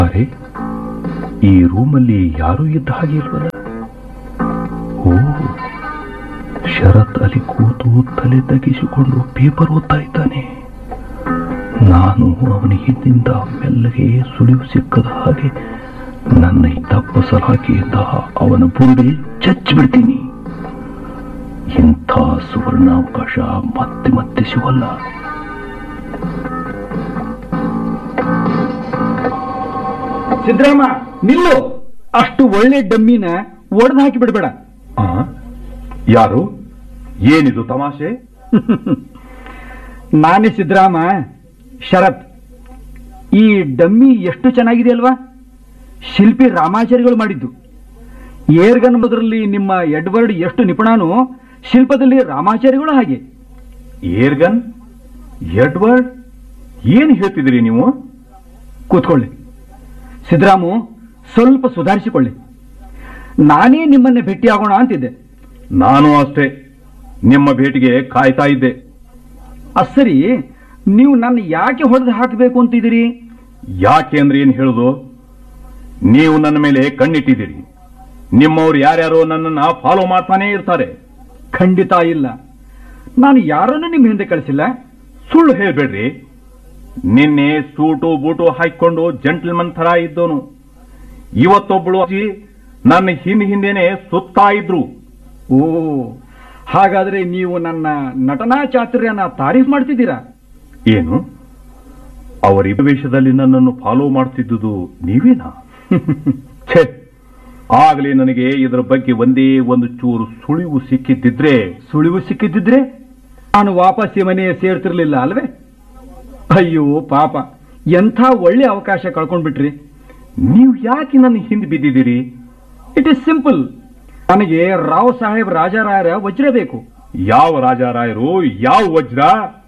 ಅರೆ ಈ ರೂಮಲ್ಲಿ ಯಾರೂ ಇದ್ದ ಹಾಗೆ ಇಲ್ವಲ್ಲ ಓ ಶರತ್ ಅಲ್ಲಿ ಕೂತು ತಲೆ ತಗ್ಗಿಸಿಕೊಂಡು ಪೇಪರ್ ಓದ್ತಾ ಇದ್ದಾನೆ ನಾನು ಅವನ ಹಿಂದಿಂದ ಮೆಲ್ಲಗೆ ಸುಳಿವು ಸಿಕ್ಕದ ಹಾಗೆ ನನ್ನ ಈ ದಪ್ಪ ಸಲಾಕೆಯಿಂದ ಅವನ ಬುರುಡೆ ಚಚ್ಚಿಬಿಡ್ತೀನಿ ಇಂಥ ಸುವರ್ಣಾವಕಾಶ ಮತ್ತೆ ಮತ್ತೆ ಸಿಗಲ್ಲ ಸಿದ್ದರಾಮ ನಿಲ್ಲು ಅಷ್ಟು ಒಳ್ಳೆ ಡಮ್ಮಿನ ಒಡೆದು ಹಾಕಿ ಬಿಡಬೇಡ ಆ? ಯಾರು ಏನಿದು ತಮಾಷೆ ನಾನೇ ಸಿದ್ದರಾಮ ಶರತ್ ಈ ಡಮ್ಮಿ ಎಷ್ಟು ಚೆನ್ನಾಗಿದೆ ಅಲ್ವಾ ಶಿಲ್ಪಿ ರಾಮಾಚಾರಿಗಳು ಮಾಡಿದ್ದು ಏರ್ಗನ್ ಎಂಬುದರಲ್ಲಿ ನಿಮ್ಮ ಎಡ್ವರ್ಡ್ ಎಷ್ಟು ನಿಪುಣನೋ ಶಿಲ್ಪದಲ್ಲಿ ರಾಮಾಚಾರಿಗಳು ಹಾಗೆ ಏರ್ಗನ್ ಎಡ್ವರ್ಡ್ ಏನ್ ಹೇಳ್ತಿದ್ದೀರಿ ನೀವು ಕೂತ್ಕೊಳ್ಳಿ ಸಿದ್ದರಾಮು ಸ್ವಲ್ಪ ಸುಧಾರಿಸಿಕೊಳ್ಳಿ ನಾನೇ ನಿಮ್ಮನ್ನೇ ಭೇಟಿಯಾಗೋಣ ಅಂತಿದ್ದೆ ನಾನು ಅಷ್ಟೇ ನಿಮ್ಮ ಭೇಟಿಗೆ ಕಾಯ್ತಾ ಇದ್ದೆ ಅಸರಿ ನೀವು ನನ್ನ ಯಾಕೆ ಹೊಡೆದು ಹಾಕಬೇಕು ಅಂತಿದ್ದೀರಿ ಯಾಕೆ ಅಂದ್ರೆ ಏನ್ ಹೇಳುದು ನೀವು ನನ್ನ ಮೇಲೆ ಕಣ್ಣಿಟ್ಟಿದ್ದೀರಿ ನಿಮ್ಮವ್ರು ಯಾರ್ಯಾರೋ ನನ್ನನ್ನ ಫಾಲೋ ಮಾಡ್ತಾನೇ ಇರ್ತಾರೆ ಖಂಡಿತ ಇಲ್ಲ ನಾನು ಯಾರನ್ನೂ ನಿಮ್ಮ ಹಿಂದೆ ಕಳಿಸಿಲ್ಲ ಸುಳ್ಳು ಹೇಳ್ಬೇಡ್ರಿ ನಿನ್ನೆ ಸೂಟು ಬೂಟು ಹಾಕಿಕೊಂಡು ಜಂಟಲ್ಮನ್ ತರ ಇದ್ದೋನು ಇವತ್ತೊಬ್ಬಳು ಅಜ್ಜಿ ನನ್ನ ಹಿಂದ್ ಹಿಂದೆನೆ ಸುತ್ತಾ ಇದ್ರು ಓ ಹಾಗಾದ್ರೆ ನೀವು ನನ್ನ ನಟನಾ ಚಾತುರ್ಯನ ತಾರೀಫ್ ಮಾಡ್ತಿದ್ದೀರಾ ಏನು ಅವರಿಬ್ಬ ವೇಷದಲ್ಲಿ ನನ್ನನ್ನು ಫಾಲೋ ಮಾಡ್ತಿದ್ದುದು ನೀವೇನಾ ಛೇ ಆಗಲೇ ನನಗೆ ಇದರ ಬಗ್ಗೆ ಒಂದೇ ಒಂದು ಚೂರು ಸುಳಿವು ಸಿಕ್ಕಿದ್ದಿದ್ರೆ ಸುಳಿವು ಸಿಕ್ಕಿದ್ದಿದ್ರೆ ನಾನು ವಾಪಸ್ ಈ ಮನೆ ಸೇರ್ತಿರ್ಲಿಲ್ಲ ಅಲ್ವೇ ಅಯ್ಯೋ ಪಾಪ ಎಂಥ ಒಳ್ಳೆ ಅವಕಾಶ ಕಳ್ಕೊಂಡ್ಬಿಟ್ರಿ ನೀವು ಯಾಕೆ ನನ್ನ ಹಿಂದೆ ಬಿದ್ದಿದ್ದೀರಿ ಇಟ್ ಇಸ್ ಸಿಂಪಲ್ ನನಗೆ ರಾವ್ ಸಾಹೇಬ್ ರಾಜಾರಾಯರ ವಜ್ರ ಬೇಕು ಯಾವ ರಾಜಾರಾಯರು ಯಾವ ವಜ್ರ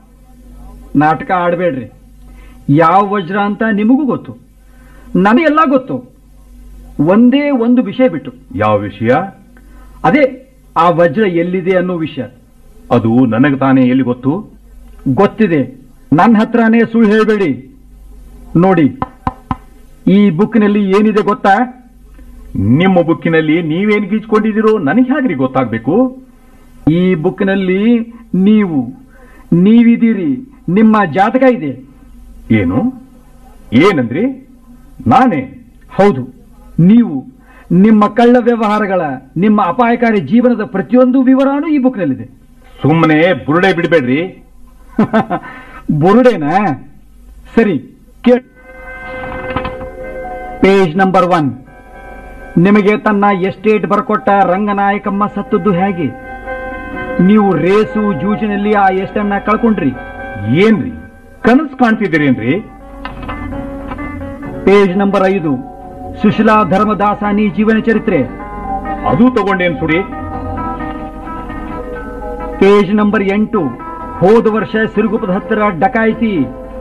ನಾಟಕ ಆಡಬೇಡ್ರಿ ಯಾವ ವಜ್ರ ಅಂತ ನಿಮಗೂ ಗೊತ್ತು ನನಗೆಲ್ಲ ಗೊತ್ತು ಒಂದೇ ಒಂದು ವಿಷಯ ಬಿಟ್ಟು ಯಾವ ವಿಷಯ ಅದೇ ಆ ವಜ್ರ ಎಲ್ಲಿದೆ ಅನ್ನೋ ವಿಷಯ ಅದು ನನಗೆ ತಾನೇ ಎಲ್ಲಿ ಗೊತ್ತು ಗೊತ್ತಿದೆ ನನ್ನ ಹತ್ರನೇ ಸುಳ್ಳು ಹೇಳಬೇಡಿ ನೋಡಿ ಈ ಬುಕ್ನಲ್ಲಿ ಏನಿದೆ ಗೊತ್ತಾ ನಿಮ್ಮ ಬುಕ್ಕಿನಲ್ಲಿ ನೀವೇನ್ ಗೀಚ್ಕೊಂಡಿದ್ದೀರೋ ನನಗೆ ಹೇಗ್ರಿ ಗೊತ್ತಾಗ್ಬೇಕು ಈ ಬುಕ್ನಲ್ಲಿ ನೀವು ನೀವಿದ್ದೀರಿ ನಿಮ್ಮ ಜಾತಕ ಇದೆ ಏನು ಏನಂದ್ರಿ ನಾನೇ ಹೌದು ನೀವು ನಿಮ್ಮ ಕಳ್ಳ ವ್ಯವಹಾರಗಳ ನಿಮ್ಮ ಅಪಾಯಕಾರಿ ಜೀವನದ ಪ್ರತಿಯೊಂದು ವಿವರಾನು ಈ ಬುಕ್ನಲ್ಲಿದೆ ಸುಮ್ಮನೆ ಬುರುಡೆ ಬಿಡಬೇಡ್ರಿ ಬುರುಡೇನಾ ಸರಿ ಕೇ ಪೇಜ್ ನಂಬರ್ ಒನ್ ನಿಮಗೆ ತನ್ನ ಎಸ್ಟೇಟ್ ಬರ್ಕೊಟ್ಟ ರಂಗನಾಯಕಮ್ಮ ಸತ್ತದ್ದು ಹೇಗೆ ನೀವು ರೇಸು ಜೂಜಿನಲ್ಲಿ ಆ ಎಸ್ಟನ್ನ ಕಳ್ಕೊಂಡ್ರಿ ಏನ್ರಿ ಕನಸು ಕಾಣ್ತಿದ್ದೀರೇನ್ರಿ ಪೇಜ್ ನಂಬರ್ ಐದು ಸುಶೀಲಾ ಧರ್ಮದಾಸಾನಿ ಜೀವನ ಚರಿತ್ರೆ ಅದು ತಗೊಂಡೇನ್ ಸುಡಿ ಪೇಜ್ ನಂಬರ್ ಎಂಟು ಹೋದ ವರ್ಷ ಸಿರುಗುಪ್ಪದ ಹತ್ತಿರ ಡಕಾಯಿತಿ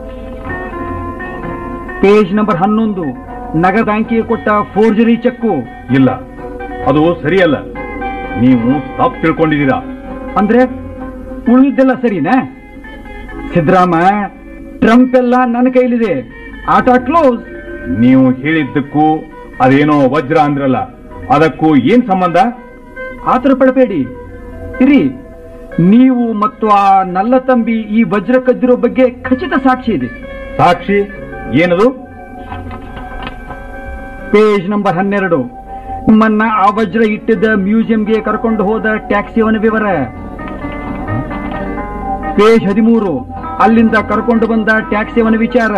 ಪೇಜ್ ನಂಬರ್ ಹನ್ನೊಂದು ನಗರ ಬ್ಯಾಂಕಿಗೆ ಕೊಟ್ಟ ಫೋರ್ಜರಿ ಚೆಕ್ಕು ಇಲ್ಲ ಅದು ಸರಿಯಲ್ಲ ನೀವು ತಪ್ಪು ತಿಳ್ಕೊಂಡಿದ್ದೀರಾ ಅಂದ್ರೆ ಉಳಿದಿದ್ದೆಲ್ಲ ಸರಿನಾ ಸಿದ್ದರಾಮ ಟ್ರಂಪ್ ಎಲ್ಲ ನನ್ನ ಕೈಲಿದೆ ಆಟ ಕ್ಲೋಸ್ ನೀವು ಹೇಳಿದ್ದಕ್ಕೂ ಅದೇನೋ ವಜ್ರ ಅಂದ್ರಲ್ಲ ಅದಕ್ಕೂ ಏನ್ ಸಂಬಂಧ ಆತರ ಪಡಬೇಡಿ ಇರಿ ನೀವು ಮತ್ತು ಆ ನಲ್ಲ ತಂಬಿ ಈ ವಜ್ರ ಕದ್ದಿರೋ ಬಗ್ಗೆ ಖಚಿತ ಸಾಕ್ಷಿ ಇದೆ ಸಾಕ್ಷಿ ಏನದು ಪೇಜ್ ನಂಬರ್ ಹನ್ನೆರಡು ನಿಮ್ಮನ್ನ ಆ ವಜ್ರ ಇಟ್ಟಿದ್ದ ಮ್ಯೂಸಿಯಂಗೆ ಕರ್ಕೊಂಡು ಹೋದ ಟ್ಯಾಕ್ಸಿಯವನ ವಿವರ ಪೇಜ್ ಹದಿಮೂರು ಅಲ್ಲಿಂದ ಕರ್ಕೊಂಡು ಬಂದ ಟ್ಯಾಕ್ಸಿಯವನ ವಿಚಾರ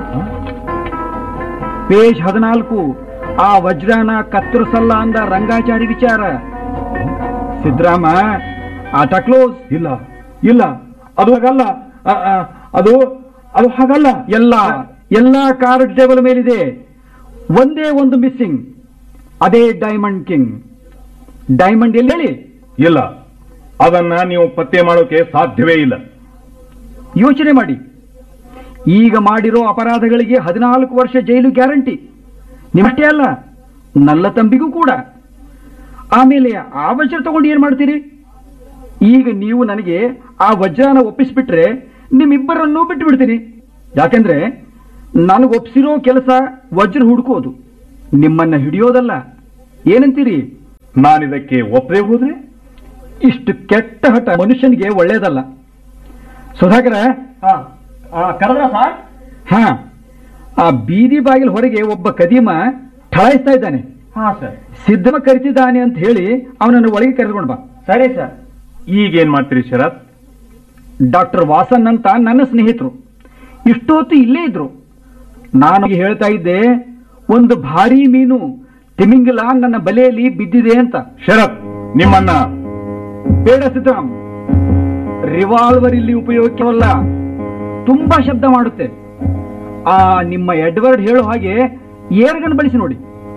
ಪೇಜ್ ಹದಿನಾಲ್ಕು ಆ ವಜ್ರನ ಕತ್ತರಿಸಲ್ಲ ಅಂದ ರಂಗಾಚಾರಿ ವಿಚಾರ ಸಿದ್ದರಾಮ ಆಟ ಕ್ಲೋಸ್ ಇಲ್ಲ ಇಲ್ಲ ಅದು ಹಾಗಲ್ಲ ಅ, ಅ, ಅದು ಅದು ಹಾಗಲ್ಲ ಎಲ್ಲ ಎಲ್ಲ ಕಾರ್ಡ್ ಟೇಬಲ್ ಮೇಲಿದೆ ಒಂದೇ ಒಂದು ಮಿಸ್ಸಿಂಗ್ ಅದೇ ಡೈಮಂಡ್ ಕಿಂಗ್ ಡೈಮಂಡ್ ಎಲ್ಲಿ ಹೇಳಿ ಇಲ್ಲ ಅದನ್ನ ನೀವು ಪತ್ತೆ ಮಾಡೋಕೆ ಸಾಧ್ಯವೇ ಇಲ್ಲ ಯೋಚನೆ ಮಾಡಿ ಈಗ ಮಾಡಿರೋ ಅಪರಾಧಗಳಿಗೆ ಹದಿನಾಲ್ಕು ವರ್ಷ ಜೈಲು ಗ್ಯಾರಂಟಿ ನಿಮ್ಮಷ್ಟೇ ಅಲ್ಲ ನಲ್ಲ ತಂಬಿಗೂ ಕೂಡ ಆಮೇಲೆ ಆ ವಜ್ರ ತಗೊಂಡು ಏನ್ ಮಾಡ್ತೀರಿ ಈಗ ನೀವು ನನಗೆ ಆ ವಜ್ರನ ಒಪ್ಪಿಸ್ಬಿಟ್ರೆ ನಿಮ್ಮಿಬ್ಬರನ್ನೂ ಬಿಟ್ಟು ಬಿಡ್ತೀನಿ ಯಾಕೆಂದ್ರೆ ನನಗೆ ಒಪ್ಸಿರೋ ಕೆಲಸ ವಜ್ರ ಹುಡುಕೋದು ನಿಮ್ಮನ್ನ ಹಿಡಿಯೋದಲ್ಲ ಏನಂತೀರಿ ನಾನಿದಕ್ಕೆ ಒಪ್ಪದೆ ಹೋದ್ರೆ ಇಷ್ಟು ಕೆಟ್ಟ ಹಠ ಮನುಷ್ಯನಿಗೆ ಒಳ್ಳೇದಲ್ಲ ಸುಧಾಕರ ಕರೆದ್ರ ಸರ್ ಹಾ ಆ ಬೀದಿ ಬಾಗಿಲ ಹೊರಗೆ ಒಬ್ಬ ಕದೀಮ ಠಳಾಯಿಸ್ತಾ ಇದ್ದಾನೆ ಹಾ ಸರ್ ಸಿದ್ಧಮ ಕರಿತಿದ್ದಾನೆ ಅಂತ ಹೇಳಿ ಅವನನ್ನು ಒಳಗೆ ಕರೆದುಕೊಂಡು ಬಾ ಸರಿ ಸರ್ ಈಗೇನ್ ಮಾಡ್ತೀರಿ ಶರತ್ ಡಾಕ್ಟರ್ ವಾಸನ್ ಅಂತ ನನ್ನ ಸ್ನೇಹಿತರು ಇಷ್ಟೊತ್ತು ಇಲ್ಲೇ ಇದ್ರು ನಾನು ಹೇಳ್ತಾ ಇದ್ದೆ ಒಂದು ಭಾರಿ ಮೀನು ತಿಮಿಂಗಲ ನನ್ನ ಬಲೆಯಲ್ಲಿ ಬಿದ್ದಿದೆ ಅಂತ ಶರತ್ ನಿಮ್ಮನ್ನ ಬೇಡ ಸಿದ್ದರಾಮ್ ರಿವಾಲ್ವರ್ ಇಲ್ಲಿ ಉಪಯೋಗವಲ್ಲ ತುಂಬಾ ಶಬ್ದ ಮಾಡುತ್ತೆ ಆ ನಿಮ್ಮ ಎಡ್ವರ್ಡ್ ಹೇಳೋ ಹಾಗೆ ಏರ್ಗನ್ ಬಳಸಿ ನೋಡಿ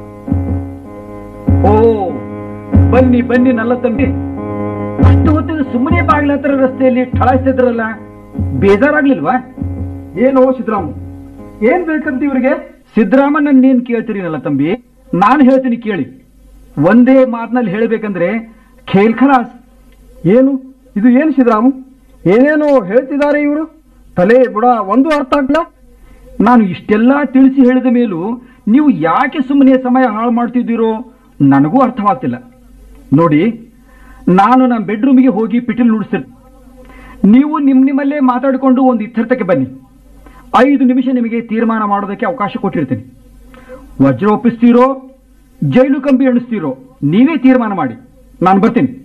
ಓ ಬನ್ನಿ ಬನ್ನಿ ನಲ್ಲ ತಂಬಿ ಅಷ್ಟು ಹೊತ್ತಿಗೆ ಸುಮ್ಮನೆ ಬಾಗಿಲ ಹತ್ರ ರಸ್ತೆಯಲ್ಲಿ ಠಳಾಯಿಸ್ತಿದ್ರಲ್ಲ ಬೇಜಾರಾಗ್ಲಿಲ್ವಾ ಏನು ಸಿದ್ದರಾಮ್ ಏನ್ ಬೇಕಂತ ಇವ್ರಿಗೆ ಸಿದ್ದರಾಮ ನನ್ನೇನ್ ಕೇಳ್ತೀರಿ ನಲ್ಲ ತಂಬಿ ನಾನು ಹೇಳ್ತೀನಿ ಕೇಳಿ ಒಂದೇ ಮಾತಿನಲ್ಲಿ ಹೇಳಬೇಕಂದ್ರೆ ಖೇಲ್ ಖಲಾಸ್ ಏನು ಇದು ಏನು ಸಿದ್ದರಾಮ್ ಏನೇನೋ ಹೇಳ್ತಿದ್ದಾರೆ ಇವರು ತಲೆ ಬುಡ ಒಂದು ಅರ್ಥ ಆಗ್ಲ ನಾನು ಇಷ್ಟೆಲ್ಲ ತಿಳಿಸಿ ಹೇಳಿದ ಮೇಲೂ ನೀವು ಯಾಕೆ ಸುಮ್ಮನೆ ಸಮಯ ಹಾಳು ಮಾಡ್ತಿದ್ದೀರೋ ನನಗೂ ಅರ್ಥವಾಗ್ತಿಲ್ಲ ನೋಡಿ ನಾನು ನಮ್ಮ ಬೆಡ್ರೂಮಿಗೆ ಹೋಗಿ ಪಿಟಿಲ್ ನುಡಿಸ್ತಿರ್ತೀನಿ ನೀವು ನಿಮ್ಮ ನಿಮ್ಮಲ್ಲೇ ಮಾತಾಡಿಕೊಂಡು ಒಂದು ಇತ್ಯರ್ಥಕ್ಕೆ ಬನ್ನಿ ಐದು ನಿಮಿಷ ನಿಮಗೆ ತೀರ್ಮಾನ ಮಾಡೋದಕ್ಕೆ ಅವಕಾಶ ಕೊಟ್ಟಿರ್ತೀನಿ ವಜ್ರ ಒಪ್ಪಿಸ್ತೀರೋ ಜೈಲು ಕಂಬಿ ಎಣಿಸ್ತೀರೋ ನೀವೇ ತೀರ್ಮಾನ ಮಾಡಿ ನಾನು ಬರ್ತೀನಿ